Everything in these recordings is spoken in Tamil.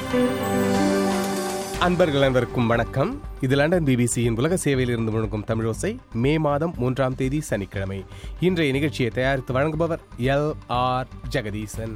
அன்பர்கள் அனைவருக்கும் வணக்கம் இது லண்டன் பிபிசியின் உலக சேவையில் இருந்து முழங்கும் தமிழோசை மே மாதம் மூன்றாம் தேதி சனிக்கிழமை இன்றைய நிகழ்ச்சியை தயாரித்து வழங்குபவர் எல் ஆர் ஜெகதீசன்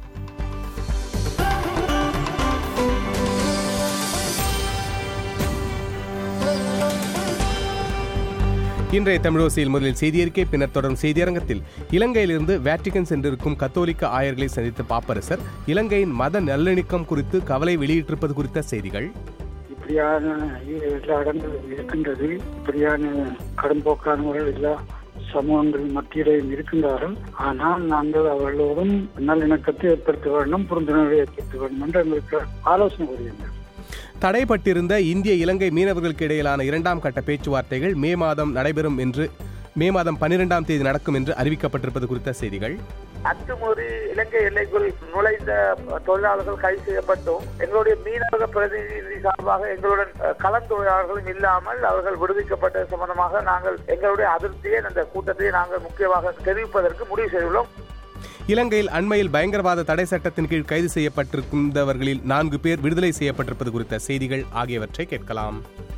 இன்றைய தமிழோசையில் முதலில் செய்தியறிக்கை பின்னர் தொடரும் செய்தியரங்கத்தில் இலங்கையிலிருந்து வேட்டிகன் சென்றிருக்கும் கத்தோலிக்க ஆயர்களை சந்தித்த பாப்பரசர் இலங்கையின் மத நல்லிணக்கம் குறித்து கவலை வெளியிட்டிருப்பது குறித்த செய்திகள் இப்படியான எல்லா இடங்களும் இருக்கின்றது இப்படியான கடும்போக்கானவர்கள் எல்லா சமூகங்கள் மத்தியிலையும் இருக்கின்றார்கள் ஆனால் நாங்கள் அவர்களோடும் நல்லிணக்கத்தை ஏற்படுத்த வேண்டும் புரிந்துணர்வை ஏற்படுத்த வேண்டும் என்று எங்களுக்கு ஆலோசனை கூறுகின்றனர் தடைப்பட்டிருந்த இந்திய இலங்கை மீனவர்களுக்கு இடையிலான இரண்டாம் கட்ட பேச்சுவார்த்தைகள் மே மாதம் நடைபெறும் என்று மே மாதம் பன்னிரெண்டாம் தேதி நடக்கும் என்று அறிவிக்கப்பட்டிருப்பது குறித்த செய்திகள் அத்துமீறி இலங்கை எல்லைக்குள் நுழைந்த தொழிலாளர்கள் கைது செய்யப்பட்டும் எங்களுடைய மீனவக பிரதிநிதி சார்பாக எங்களுடன் அஹ், கலந்துரையாடல்களும் இல்லாமல் அவர்கள் விடுவிக்கப்பட்டது சம்பந்தமாக நாங்கள் எங்களுடைய அதிருப்தியை அந்த கூட்டத்தை நாங்கள் முக்கியமாக தெரிவிப்பதற்கு முடிவு செய்துள்ளோம் இலங்கையில் அண்மையில் பயங்கரவாத தடை சட்டத்தின் கீழ் கைது செய்யப்பட்டிருந்தவர்களில் நான்கு பேர் விடுதலை செய்யப்பட்டிருப்பது குறித்த செய்திகள் ஆகியவற்றை கேட்கலாம்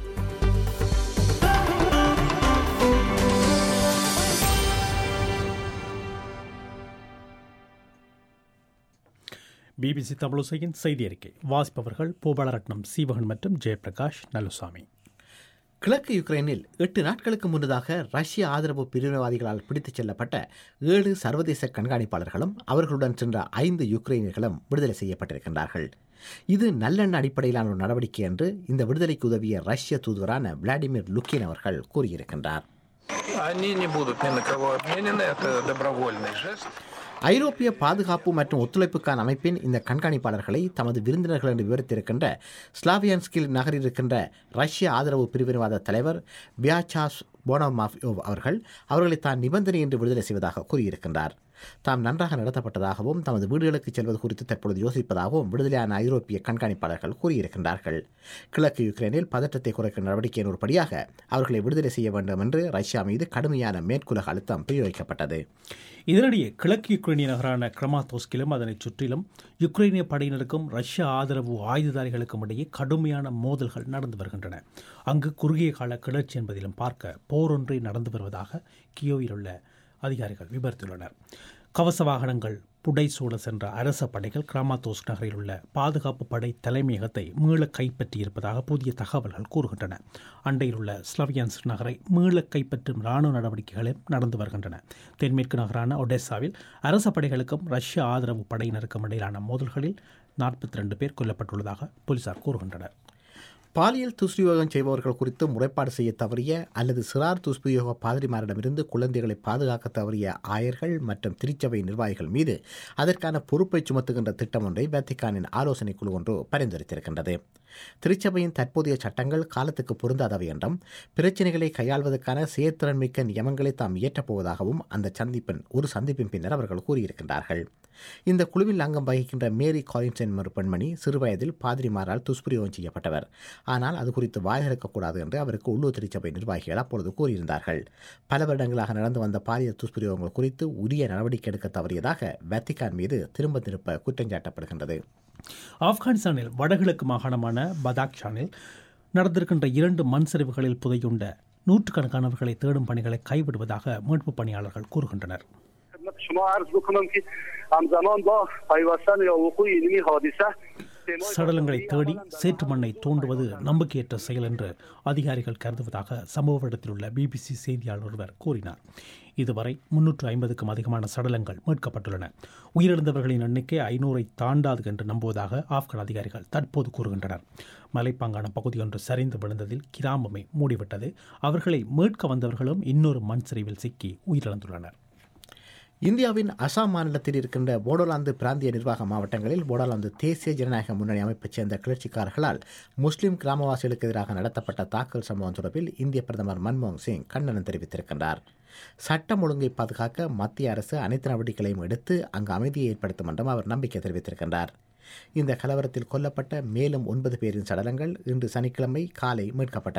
பிபிசி தமிழோசையின் செய்தி அறிக்கை வாசிப்பவர்கள் பூபாலரட்னம் சீவகன் மற்றும் ஜெயபிரகாஷ் நல்லுசாமி கிழக்கு யுக்ரைனில் எட்டு நாட்களுக்கு முன்னதாக ரஷ்ய ஆதரவு பிரிவினவாதிகளால் பிடித்துச் செல்லப்பட்ட ஏழு சர்வதேச கண்காணிப்பாளர்களும் அவர்களுடன் சென்ற ஐந்து யுக்ரைனியர்களும் விடுதலை செய்யப்பட்டிருக்கின்றார்கள் இது நல்லெண்ண அடிப்படையிலான ஒரு நடவடிக்கை என்று இந்த விடுதலைக்கு உதவிய ரஷ்ய தூதுவரான விளாடிமிர் லுக்கின் அவர்கள் கூறியிருக்கின்றார் Они не будут ни на кого обменены, это добровольный жест. ஐரோப்பிய பாதுகாப்பு மற்றும் ஒத்துழைப்புக்கான அமைப்பின் இந்த கண்காணிப்பாளர்களை தமது விருந்தினர்கள் என்று விவரித்திருக்கின்ற ஸ்லாவியான்ஸ்கில் நகரில் இருக்கின்ற ரஷ்ய ஆதரவு பிரிவினவாத தலைவர் வியாச்சாஸ் போனோமாஃபியோவ் அவர்கள் அவர்களை தான் நிபந்தனை என்று விடுதலை செய்வதாக கூறியிருக்கின்றார் தாம் நன்றாக நடத்தப்பட்டதாகவும் தமது வீடுகளுக்கு செல்வது குறித்து தற்பொழுது யோசிப்பதாகவும் விடுதலையான ஐரோப்பிய கண்காணிப்பாளர்கள் கூறியிருக்கின்றார்கள் கிழக்கு யுக்ரைனில் பதற்றத்தை குறைக்கும் நடவடிக்கையின் ஒரு படியாக அவர்களை விடுதலை செய்ய வேண்டும் என்று ரஷ்யா மீது கடுமையான மேற்குலக அழுத்தம் பிரயோகிக்கப்பட்டது இதனிடையே கிழக்கு யுக்ரைனிய நகரான கிரமாத்தோஸ்கிலும் அதனைச் சுற்றிலும் யுக்ரைனிய படையினருக்கும் ரஷ்ய ஆதரவு ஆயுததாரிகளுக்கும் இடையே கடுமையான மோதல்கள் நடந்து வருகின்றன அங்கு குறுகிய கால கிளர்ச்சி என்பதிலும் பார்க்க போர் ஒன்றே நடந்து வருவதாக கியோவில் உள்ள அதிகாரிகள் விவரித்துள்ளனர் கவச வாகனங்கள் புடைசூழ சென்ற அரச படைகள் கிராமாத்தோஸ் நகரில் உள்ள பாதுகாப்பு படை தலைமையகத்தை மீள கைப்பற்றியிருப்பதாக புதிய தகவல்கள் கூறுகின்றன அண்டையில் உள்ள ஸ்லவியன்ஸ் நகரை மீள கைப்பற்றும் இராணுவ நடவடிக்கைகளும் நடந்து வருகின்றன தென்மேற்கு நகரான ஒடெசாவில் அரச படைகளுக்கும் ரஷ்ய ஆதரவு படையினருக்கும் இடையிலான மோதல்களில் நாற்பத்தி ரெண்டு பேர் கொல்லப்பட்டுள்ளதாக போலீசார் கூறுகின்றனர் பாலியல் துஷ்பிரயோகம் செய்பவர்கள் குறித்து முறைப்பாடு செய்ய தவறிய அல்லது சிறார் துஷ்பிரயோக பாதிரிமாரிடமிருந்து குழந்தைகளை பாதுகாக்க தவறிய ஆயர்கள் மற்றும் திருச்சபை நிர்வாகிகள் மீது அதற்கான பொறுப்பை சுமத்துகின்ற திட்டம் ஒன்றை வேத்திக்கானின் ஆலோசனை குழு ஒன்று பரிந்துரைத்திருக்கின்றது திருச்சபையின் தற்போதைய சட்டங்கள் காலத்துக்கு பொருந்தாதவை என்றும் பிரச்சினைகளை கையாள்வதற்கான செயற்திறன் மிக்க நியமங்களை தாம் இயற்றப் போவதாகவும் அந்த சந்திப்பின் ஒரு சந்திப்பின் பின்னர் அவர்கள் கூறியிருக்கின்றார்கள் இந்த குழுவில் அங்கம் வகிக்கின்ற மேரி காலின்ஸ் என்ற ஒரு பெண்மணி சிறுவயதில் பாதிரிமாரால் துஷ்பிரயோகம் செய்யப்பட்டவர் ஆனால் அது குறித்து வாய் திறக்கக்கூடாது என்று அவருக்கு உள்ளூர் திருச்சபை நிர்வாகிகள் அப்பொழுது கூறியிருந்தார்கள் பல வருடங்களாக நடந்து வந்த பாலியல் துஷ்பிரயோகங்கள் குறித்து உரிய நடவடிக்கை எடுக்க தவறியதாக வேத்திகான் மீது திரும்ப திருப்ப குற்றஞ்சாட்டப்படுகின்றது ஆப்கானிஸ்தானில் வடகிழக்கு மாகாணமான பதாக்ஷானில் நடந்திருக்கின்ற இரண்டு மண் சரிவுகளில் புதையுண்ட நூற்றுக்கணக்கானவர்களை தேடும் பணிகளை கைவிடுவதாக மீட்புப் பணியாளர்கள் கூறுகின்றனர் خدمت شما عرض بکنم که همزمان با پیوستن یا وقوع علمی حادثه சடலங்களை தேடி சேற்று மண்ணை தோண்டுவது நம்பிக்கையற்ற செயல் என்று அதிகாரிகள் கருதுவதாக சம்பவ இடத்தில் உள்ள பிபிசி செய்தியாளர் ஒருவர் கூறினார் இதுவரை முன்னூற்று ஐம்பதுக்கும் அதிகமான சடலங்கள் மீட்கப்பட்டுள்ளன உயிரிழந்தவர்களின் எண்ணிக்கை ஐநூறை தாண்டாது என்று நம்புவதாக ஆப்கான் அதிகாரிகள் தற்போது கூறுகின்றனர் மலைப்பாங்கான பகுதியொன்று சரிந்து விழுந்ததில் கிராமமே மூடிவிட்டது அவர்களை மீட்க வந்தவர்களும் இன்னொரு மண் சரிவில் சிக்கி உயிரிழந்துள்ளனர் இந்தியாவின் அசாம் மாநிலத்தில் இருக்கின்ற போடோலாந்து பிராந்திய நிர்வாக மாவட்டங்களில் போடோலாந்து தேசிய ஜனநாயக முன்னணி அமைப்பைச் சேர்ந்த கிளர்ச்சிக்காரர்களால் முஸ்லிம் கிராமவாசிகளுக்கு எதிராக நடத்தப்பட்ட தாக்கல் சம்பவம் தொடர்பில் இந்திய பிரதமர் மன்மோகன் சிங் கண்டனம் தெரிவித்திருக்கின்றார் சட்டம் ஒழுங்கை பாதுகாக்க மத்திய அரசு அனைத்து நடவடிக்கைகளையும் எடுத்து அங்கு அமைதியை ஏற்படுத்தும் என்றும் அவர் நம்பிக்கை தெரிவித்திருக்கின்றார் இந்த கலவரத்தில் கொல்லப்பட்ட மேலும் ஒன்பது பேரின் சடலங்கள் இன்று சனிக்கிழமை காலை மீட்கப்பட்டன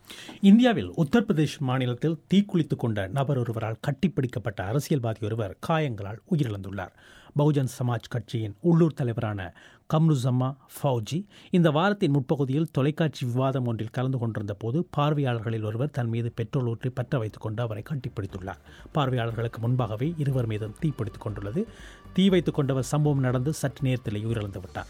இந்தியாவில் உத்தரப்பிரதேஷ் மாநிலத்தில் தீக்குளித்துக் கொண்ட நபர் ஒருவரால் கட்டிப்பிடிக்கப்பட்ட அரசியல்வாதி ஒருவர் காயங்களால் உயிரிழந்துள்ளார் பகுஜன் சமாஜ் கட்சியின் உள்ளூர் தலைவரான கம்ருசம்மா ஃபவுஜி இந்த வாரத்தின் முற்பகுதியில் தொலைக்காட்சி விவாதம் ஒன்றில் கலந்து கொண்டிருந்த போது பார்வையாளர்களில் ஒருவர் தன் மீது பெட்ரோல் ஊற்றி பற்ற வைத்துக் கொண்டு அவரை கட்டிப்பிடித்துள்ளார் பார்வையாளர்களுக்கு முன்பாகவே இருவர் மீதும் தீப்பிடித்துக் கொண்டுள்ளது தீ வைத்துக் கொண்டவர் சம்பவம் நடந்து சற்று நேரத்தில் உயிரிழந்து விட்டார்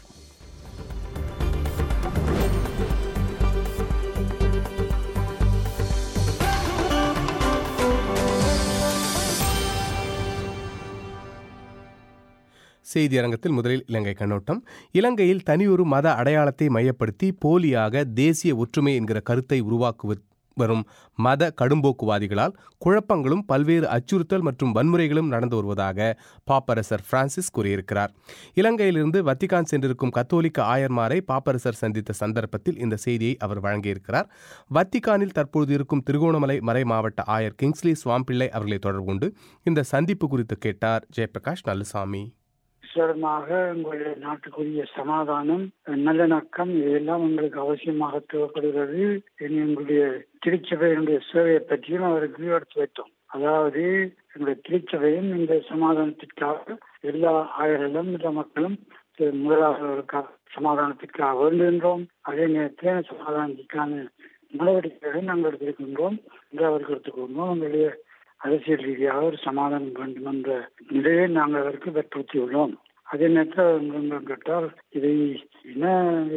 செய்தி அரங்கத்தில் முதலில் இலங்கை கண்ணோட்டம் இலங்கையில் தனியொரு மத அடையாளத்தை மையப்படுத்தி போலியாக தேசிய ஒற்றுமை என்கிற கருத்தை உருவாக்குவ வரும் மத கடும்போக்குவாதிகளால் குழப்பங்களும் பல்வேறு அச்சுறுத்தல் மற்றும் வன்முறைகளும் நடந்து வருவதாக பாப்பரசர் பிரான்சிஸ் கூறியிருக்கிறார் இலங்கையிலிருந்து வத்திகான் சென்றிருக்கும் கத்தோலிக்க ஆயர்மாரை பாப்பரசர் சந்தித்த சந்தர்ப்பத்தில் இந்த செய்தியை அவர் வழங்கியிருக்கிறார் வத்திகானில் தற்பொழுது இருக்கும் திருகோணமலை மறை மாவட்ட ஆயர் கிங்ஸ்லி சுவாம்பிள்ளை அவர்களை தொடர்பு கொண்டு இந்த சந்திப்பு குறித்து கேட்டார் ஜெயபிரகாஷ் நல்லுசாமி ஈஸ்வரமாக உங்களுடைய நாட்டுக்குரிய சமாதானம் நல்லிணக்கம் இதெல்லாம் உங்களுக்கு அவசியமாக தேவைப்படுகிறது இனி உங்களுடைய திருச்சபையினுடைய சேவையை பற்றியும் அவருக்கு எடுத்து வைத்தோம் அதாவது எங்களுடைய திருச்சபையும் இந்த சமாதானத்திற்காக எல்லா ஆயர்களும் எல்லா மக்களும் முதலாளர்களுக்காக சமாதானத்திற்காக வேண்டுகின்றோம் அதே நேரத்தில் சமாதானத்திற்கான நடவடிக்கைகளை நாங்கள் எடுத்திருக்கின்றோம் என்று அவருக்கு எடுத்துக்கொண்டோம் உங்களுடைய அரசியல் ரீதியாக ஒரு சமாதானம் வேண்டும் என்ற நிலையை நாங்கள் அவருக்கு வற்புறுத்தியுள்ளோம் அதே நேரத்தில் கேட்டால் இதை இன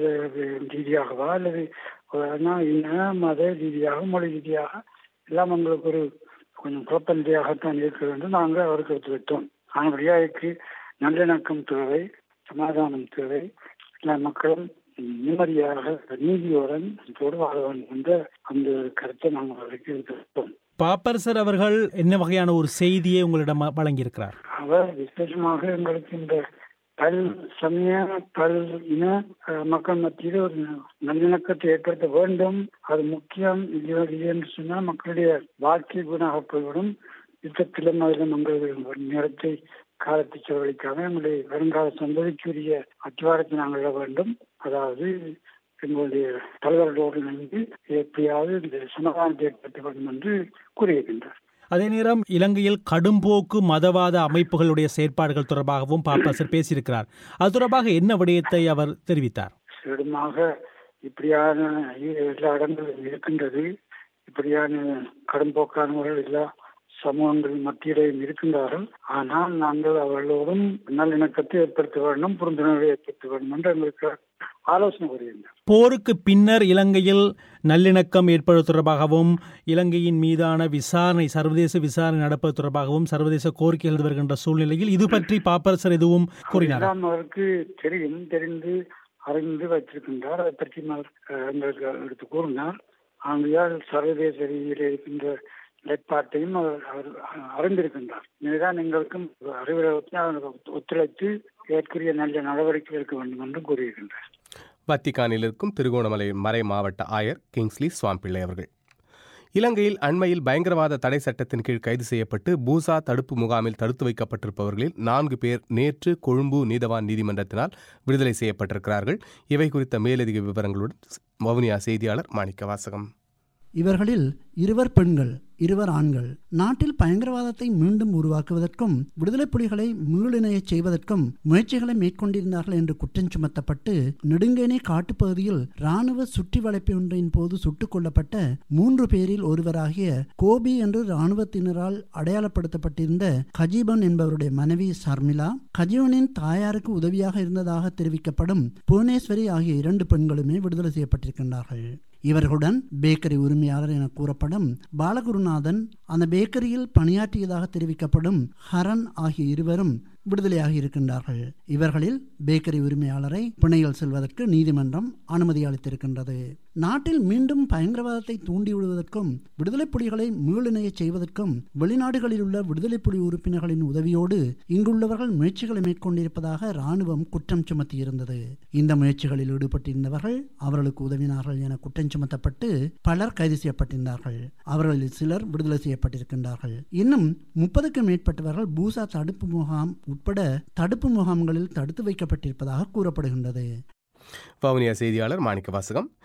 ரீதியாகவா அல்லது இன மத ரீதியாக மொழி ரீதியாக எல்லாம் எங்களுக்கு ஒரு கொஞ்சம் குழப்ப நிலையாகத்தான் இருக்க வேண்டும் நாங்கள் அவருக்கு எடுத்து வைத்தோம் ஆனபடியாக இதுக்கு நல்லிணக்கம் தேவை சமாதானம் தேவை எல்லா மக்களும் நிம்மதியாக நீதியுடன் வாழ வேண்டும் என்ற அந்த கருத்தை நாங்கள் அவருக்கு எடுத்து வைத்தோம் பாப்பரசர் அவர்கள் என்ன வகையான ஒரு செய்தியை உங்களிடம் வழங்கியிருக்கிறார் அவர் விசேஷமாக எங்களுக்கு இந்த பல் சமய பல் இன மக்கள் மத்தியில் ஒரு நல்லிணக்கத்தை ஏற்படுத்த வேண்டும் அது முக்கியம் இது என்று சொன்னால் மக்களுடைய வாழ்க்கை குணாக போய்விடும் யுத்தத்திலும் அதிலும் எங்கள் நேரத்தை காலத்தை செலவழிக்காம எங்களுடைய வருங்கால சந்ததிக்குரிய அத்திவாரத்தை நாங்கள் இட வேண்டும் அதாவது எங்களுடைய தலைவர்களோடு இணைந்து எப்படியாவது இந்த சமாதானத்தை ஏற்படுத்த வேண்டும் என்று கூறியிருக்கின்றார் அதே நேரம் இலங்கையில் கடும்போக்கு மதவாத அமைப்புகளுடைய செயற்பாடுகள் தொடர்பாகவும் பாப்பாசர் பேசியிருக்கிறார் அது தொடர்பாக என்ன விடயத்தை அவர் தெரிவித்தார் சிறுமாக இப்படியான எல்லா இடங்களும் இருக்கின்றது இப்படியான கடும்போக்கானவர்கள் எல்லா சமூகங்கள் மத்தியிடையும் இருக்கின்றார்கள் ஆனால் நாங்கள் அவர்களோடும் நல்லிணக்கத்தை ஏற்படுத்த வேண்டும் புரிந்துணர்வை ஏற்படுத்த வேண்டும் என்று எங்களுக்கு ஆலோசனை கூறுகின்றனர் போருக்கு பின்னர் இலங்கையில் நல்லிணக்கம் ஏற்படுவது தொடர்பாகவும் இலங்கையின் மீதான விசாரணை சர்வதேச விசாரணை நடப்பது தொடர்பாகவும் சர்வதேச கோரிக்கைகள் வருகின்ற சூழ்நிலையில் இது பற்றி பாப்பரசர் எதுவும் கூறினார் அவருக்கு தெரியும் தெரிந்து அறிந்து வைத்திருக்கின்றார் அதை பற்றி எங்களுக்கு எடுத்து கூறினார் ஆகையால் சர்வதேச ரீதியில் இருக்கின்ற நிலைப்பாட்டையும் அவர் அறிந்திருக்கின்றார் இதுதான் எங்களுக்கும் அறிவுரை ஒத்துழைத்து ஏற்குரிய நல்ல நடவடிக்கை எடுக்க வேண்டும் என்று கூறியிருக்கின்றார் வத்திகானில் இருக்கும் திருகோணமலை மறை மாவட்ட ஆயர் கிங்ஸ்லி சுவாம்பிள்ளை அவர்கள் இலங்கையில் அண்மையில் பயங்கரவாத தடை சட்டத்தின் கீழ் கைது செய்யப்பட்டு பூசா தடுப்பு முகாமில் தடுத்து வைக்கப்பட்டிருப்பவர்களில் நான்கு பேர் நேற்று கொழும்பு நீதவான் நீதிமன்றத்தினால் விடுதலை செய்யப்பட்டிருக்கிறார்கள் இவை குறித்த மேலதிக விவரங்களுடன் வவுனியா செய்தியாளர் மாணிக்க வாசகம் இவர்களில் இருவர் பெண்கள் இருவர் ஆண்கள் நாட்டில் பயங்கரவாதத்தை மீண்டும் உருவாக்குவதற்கும் விடுதலை புலிகளை மீளிணையச் செய்வதற்கும் முயற்சிகளை மேற்கொண்டிருந்தார்கள் என்று குற்றம் சுமத்தப்பட்டு நெடுங்கேனே காட்டுப்பகுதியில் ராணுவ சுற்றி வளைப்பு ஒன்றின் போது சுட்டுக் கொல்லப்பட்ட மூன்று பேரில் ஒருவராகிய கோபி என்று ராணுவத்தினரால் அடையாளப்படுத்தப்பட்டிருந்த கஜீபன் என்பவருடைய மனைவி சர்மிளா கஜீவனின் தாயாருக்கு உதவியாக இருந்ததாக தெரிவிக்கப்படும் புவனேஸ்வரி ஆகிய இரண்டு பெண்களுமே விடுதலை செய்யப்பட்டிருக்கின்றார்கள் இவர்களுடன் பேக்கரி உரிமையாளர் என கூறப்படும் பாலகுருநாதன் அந்த பேக்கரியில் பணியாற்றியதாக தெரிவிக்கப்படும் ஹரன் ஆகிய இருவரும் விடுதலையாக இருக்கின்றார்கள் இவர்களில் பேக்கரி உரிமையாளரை பிணையில் செல்வதற்கு நீதிமன்றம் அனுமதி அளித்திருக்கின்றது நாட்டில் மீண்டும் பயங்கரவாதத்தை தூண்டிவிடுவதற்கும் விடுதலை புலிகளை மீளிணையச் செய்வதற்கும் வெளிநாடுகளில் உள்ள விடுதலை புலி உறுப்பினர்களின் உதவியோடு இங்குள்ளவர்கள் முயற்சிகளை மேற்கொண்டிருப்பதாக ராணுவம் குற்றம் சுமத்தியிருந்தது இந்த முயற்சிகளில் ஈடுபட்டிருந்தவர்கள் அவர்களுக்கு உதவினார்கள் என குற்றம் சுமத்தப்பட்டு பலர் கைது செய்யப்பட்டிருந்தார்கள் அவர்களில் சிலர் விடுதலை செய்யப்பட்டிருக்கின்றார்கள் இன்னும் முப்பதுக்கும் மேற்பட்டவர்கள் பூசா தடுப்பு முகாம் உட்பட தடுப்பு முகாம்களில் தடுத்து வைக்கப்பட்டிருப்பதாக கூறப்படுகின்றது வவுனியா செய்தியாளர் மாணிக்க வாசகம்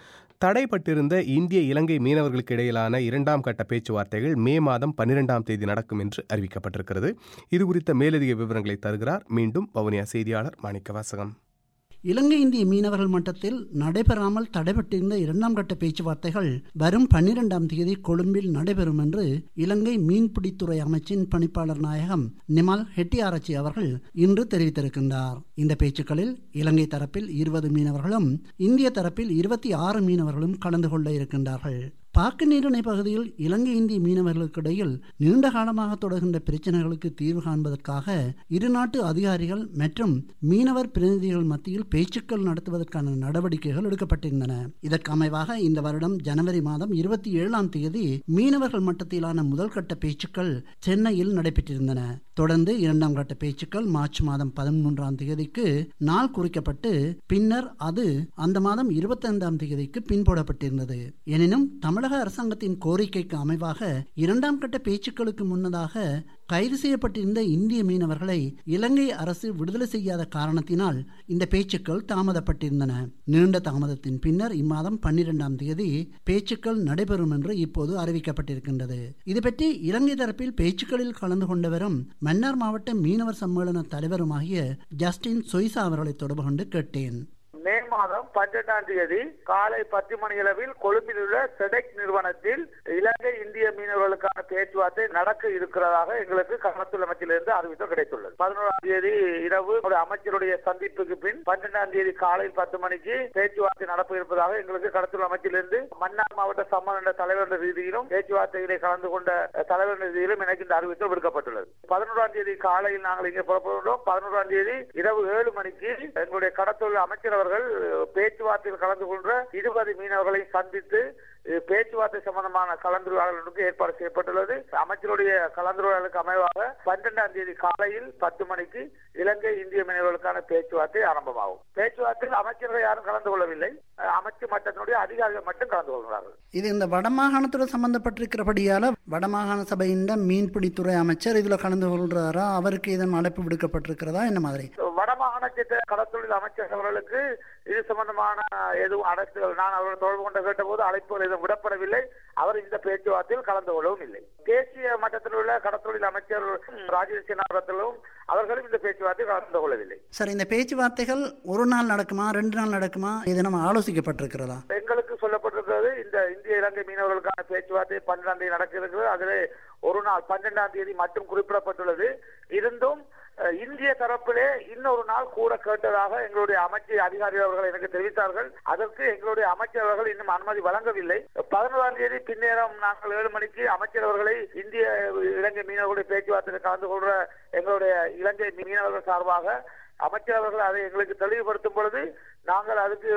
தடைப்பட்டிருந்த இந்திய இலங்கை மீனவர்களுக்கு இடையிலான இரண்டாம் கட்ட பேச்சுவார்த்தைகள் மே மாதம் பன்னிரெண்டாம் தேதி நடக்கும் என்று அறிவிக்கப்பட்டிருக்கிறது இது குறித்த மேலதிக விவரங்களை தருகிறார் மீண்டும் வவுனியா செய்தியாளர் மாணிக்க வாசகம் இலங்கை இந்திய மீனவர்கள் மட்டத்தில் நடைபெறாமல் தடைபட்டிருந்த இரண்டாம் கட்ட பேச்சுவார்த்தைகள் வரும் பன்னிரெண்டாம் தேதி கொழும்பில் நடைபெறும் என்று இலங்கை மீன்பிடித்துறை அமைச்சின் பணிப்பாளர் நாயகம் நிமல் ஹெட்டியாராச்சி அவர்கள் இன்று தெரிவித்திருக்கின்றார் இந்த பேச்சுக்களில் இலங்கை தரப்பில் இருபது மீனவர்களும் இந்திய தரப்பில் இருபத்தி ஆறு மீனவர்களும் கலந்து கொள்ள இருக்கின்றார்கள் பாக்கு நீரிணை பகுதியில் இலங்கை இந்திய மீனவர்களுக்கு இடையில் நீண்ட காலமாக தொடர்கின்ற பிரச்சனைகளுக்கு தீர்வு காண்பதற்காக இரு நாட்டு அதிகாரிகள் மற்றும் மீனவர் பிரதிநிதிகள் மத்தியில் பேச்சுக்கள் நடத்துவதற்கான நடவடிக்கைகள் எடுக்கப்பட்டிருந்தன இதற்கு அமைவாக இந்த வருடம் ஜனவரி மாதம் இருபத்தி ஏழாம் தேதி மீனவர்கள் மட்டத்திலான முதல் கட்ட பேச்சுக்கள் சென்னையில் நடைபெற்றிருந்தன தொடர்ந்து இரண்டாம் கட்ட பேச்சுக்கள் மார்ச் மாதம் பதிமூன்றாம் தேதிக்கு நாள் குறிக்கப்பட்டு பின்னர் அது அந்த மாதம் இருபத்தைந்தாம் தேதிக்கு பின்போடப்பட்டிருந்தது எனினும் தமிழக அரசாங்கத்தின் கோரிக்கைக்கு அமைவாக இரண்டாம் கட்ட பேச்சுக்களுக்கு முன்னதாக கைது செய்யப்பட்டிருந்த இந்திய மீனவர்களை இலங்கை அரசு விடுதலை செய்யாத காரணத்தினால் இந்த பேச்சுக்கள் தாமதப்பட்டிருந்தன நீண்ட தாமதத்தின் பின்னர் இம்மாதம் பன்னிரெண்டாம் தேதி பேச்சுக்கள் நடைபெறும் என்று இப்போது அறிவிக்கப்பட்டிருக்கின்றது இது பற்றி இலங்கை தரப்பில் பேச்சுக்களில் கலந்து கொண்டு வரும் மன்னார் மாவட்ட மீனவர் சம்மேளன தலைவருமாகிய ஜஸ்டின் சொய்சா அவர்களை தொடர்பு கொண்டு கேட்டேன் மே மாதம் பன்னிரெண்டாம் தேதி காலை பத்து மணி அளவில் கொழும்பில் உள்ள செடெக் நிறுவனத்தில் இலங்கை இந்திய மீனவர்களுக்கான பேச்சுவார்த்தை நடக்க இருக்கிறதாக எங்களுக்கு கடத்தல் அமைச்சிலிருந்து அறிவித்தல் கிடைத்துள்ளது பதினோராம் தேதி இரவு ஒரு அமைச்சருடைய சந்திப்புக்கு பின் பன்னிரெண்டாம் தேதி காலை பத்து மணிக்கு பேச்சுவார்த்தை நடக்க இருப்பதாக எங்களுக்கு கடத்தல் அமைச்சிலிருந்து மன்னார் மாவட்ட சம்மேளன தலைவர் என்ற ரீதியிலும் பேச்சுவார்த்தைகளை கலந்து கொண்ட தலைவர் என்ற ரீதியிலும் எனக்கு இந்த அறிவித்தல் விடுக்கப்பட்டுள்ளது பதினோராம் தேதி காலையில் நாங்கள் இங்கே புறப்படுகிறோம் பதினோராம் தேதி இரவு ஏழு மணிக்கு எங்களுடைய கடத்தொழில் அமைச்சர் அவர்கள் பேச்சுவார்த்தையில் கலந்து கொண்ட இருபது மீனவர்களை சந்தித்து பேச்சுவார்த்தை சம்பந்தமான கலந்துரையாடலுக்கு ஏற்பாடு செய்யப்பட்டுள்ளது அமைச்சருடைய கலந்துரையாடலுக்கு அமைவாக பன்னிரெண்டாம் தேதி காலையில் பத்து மணிக்கு இலங்கை இந்திய மீனவர்களுக்கான பேச்சுவார்த்தை ஆரம்பமாகும் பேச்சுவார்த்தையில் அமைச்சர்கள் யாரும் கலந்து கொள்ளவில்லை அமைச்சர் மட்டத்தினுடைய அதிகாரிகள் மட்டும் கலந்து கொள்கிறார்கள் இது இந்த வடமாகாணத்துடன் சம்பந்தப்பட்டிருக்கிறபடியால வடமாகாண சபையின் மீன்பிடித்துறை அமைச்சர் இதுல கலந்து கொள்றாரா அவருக்கு இதன் அழைப்பு விடுக்கப்பட்டிருக்கிறதா என்ன மாதிரி வடமாகாணத்தை கடத்தொழில் அமைச்சர் அவர்களுக்கு இது சம்பந்தமான எதுவும் அழைப்புகள் நான் அவர்கள் தொடர்பு கொண்டு கேட்டபோது அழைப்புகள் எதுவும் விடப்படவில்லை அவர் இந்த பேச்சுவார்த்தையில் கலந்து கொள்ளவும் இல்லை தேசிய மட்டத்தில் உள்ள கடத்தொழில் அமைச்சர் ராஜேஷ் சின்னாபுரத்திலும் அவர்களும் இந்த பேச்சுவார்த்தை கலந்து கொள்ளவில்லை சார் இந்த பேச்சுவார்த்தைகள் ஒரு நாள் நடக்குமா ரெண்டு நாள் நடக்குமா இது நம்ம ஆலோசிக்கப்பட்டிருக்கிறதா எங்களுக்கு சொல்லப்பட்டிருக்கிறது இந்த இந்திய இலங்கை மீனவர்களுக்கான பேச்சுவார்த்தை பன்னிரெண்டாம் தேதி நடக்க இருக்கிறது அதில் ஒரு நாள் பன்னிரெண்டாம் தேதி மட்டும் குறிப்பிடப்பட்டுள்ளது இருந்தும் இந்திய தரப்பிலே இன்னொரு நாள் கூட கேட்டதாக எங்களுடைய அமைச்சர் அதிகாரி அவர்கள் எனக்கு தெரிவித்தார்கள் அதற்கு எங்களுடைய அமைச்சர் அவர்கள் இன்னும் அனுமதி வழங்கவில்லை பதினோராம் தேதி பின்னேரம் நாங்கள் ஏழு மணிக்கு அமைச்சர் அவர்களை இந்திய இலங்கை மீனவர்களுடைய பேச்சுவார்த்தையில் கலந்து கொள்ற எங்களுடைய இலங்கை மீனவர்கள் சார்பாக அமைச்சர் அவர்கள் அதை எங்களுக்கு தெளிவுபடுத்தும் பொழுது நாங்கள் அதுக்கு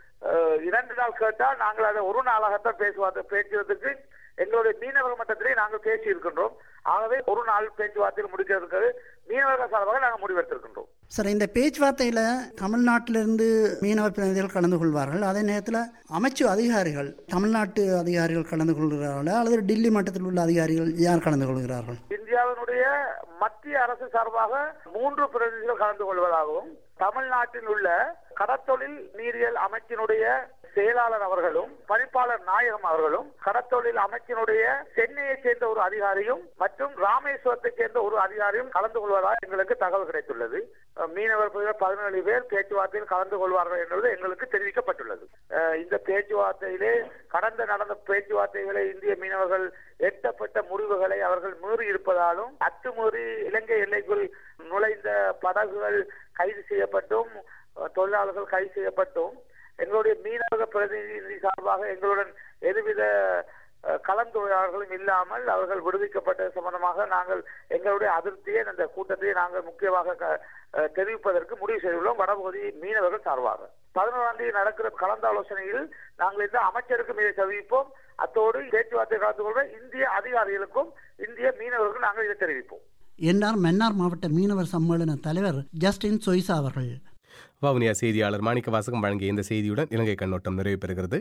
இரண்டு நாள் கேட்டால் நாங்கள் அதை ஒரு நாளாகத்தான் பேசுவார்த்தை பேசுவதற்கு எங்களுடைய மீனவர்கள் மட்டத்திலே நாங்கள் பேசி இருக்கின்றோம் ஆகவே ஒரு நாள் பேச்சுவார்த்தையில் முடிக்கிறதுக்கு மீனவர்கள் சார்பாக நாங்கள் முடிவெடுத்திருக்கின்றோம் சார் இந்த பேச்சுவார்த்தையில் தமிழ்நாட்டிலிருந்து மீனவர் பிரதிநிதிகள் கலந்து கொள்வார்கள் அதே நேரத்தில் அமைச்சு அதிகாரிகள் தமிழ்நாட்டு அதிகாரிகள் கலந்து கொள்கிறார்களா அல்லது டெல்லி மட்டத்தில் உள்ள அதிகாரிகள் யார் கலந்து கொள்கிறார்கள் இந்தியாவினுடைய மத்திய அரசு சார்பாக மூன்று பிரதிநிதிகள் கலந்து கொள்வதாகவும் தமிழ்நாட்டில் உள்ள கடத்தொழில் நீரியல் அமைச்சினுடைய செயலாளர் அவர்களும் பணிப்பாளர் நாயகம் அவர்களும் கடத்தொழில் அமைச்சினுடைய சென்னையை சேர்ந்த ஒரு அதிகாரியும் மற்றும் ராமேஸ்வரத்தை சேர்ந்த ஒரு அதிகாரியும் கலந்து கொள்வதாக எங்களுக்கு தகவல் கிடைத்துள்ளது மீனவர் பதினேழு பேர் பேச்சுவார்த்தையில் கலந்து கொள்வார்கள் என்பது எங்களுக்கு தெரிவிக்கப்பட்டுள்ளது இந்த பேச்சுவார்த்தையிலே கடந்த நடந்த பேச்சுவார்த்தைகளை இந்திய மீனவர்கள் எட்டப்பட்ட முடிவுகளை அவர்கள் மீறி இருப்பதாலும் அத்துமீறி இலங்கை எல்லைக்குள் நுழைந்த படகுகள் கைது செய்யப்பட்டும் தொழிலாளர்கள் கைது செய்யப்பட்டும் எங்களுடைய மீனவக பிரதிநிதி சார்பாக எங்களுடன் எதுவித கலந்துரையாடல்களும் இல்லாமல் அவர்கள் விடுவிக்கப்பட்டது சம்பந்தமாக நாங்கள் எங்களுடைய அதிருப்தியை அந்த கூட்டத்தை நாங்கள் முக்கியமாக தெரிவிப்பதற்கு முடிவு செய்துள்ளோம் வடபகுதி மீனவர்கள் சார்பாக பதினோராம் தேதி நடக்கிற கலந்தாலோசனையில் நாங்கள் இந்த அமைச்சருக்கு மீது தெரிவிப்போம் அத்தோடு பேச்சுவார்த்தை கலந்து கொள்ற இந்திய அதிகாரிகளுக்கும் இந்திய மீனவர்களுக்கும் நாங்கள் இதை தெரிவிப்போம் என்றார் மன்னார் மாவட்ட மீனவர் சம்மேளன தலைவர் ஜஸ்டின் சொய்சா அவர்கள் வவுனியா செய்தியாளர் மாணிக்க வாசகம் வழங்கிய இந்த செய்தியுடன் இலங்கை கண்ணோட்டம் நிறைவு பெறுகிறது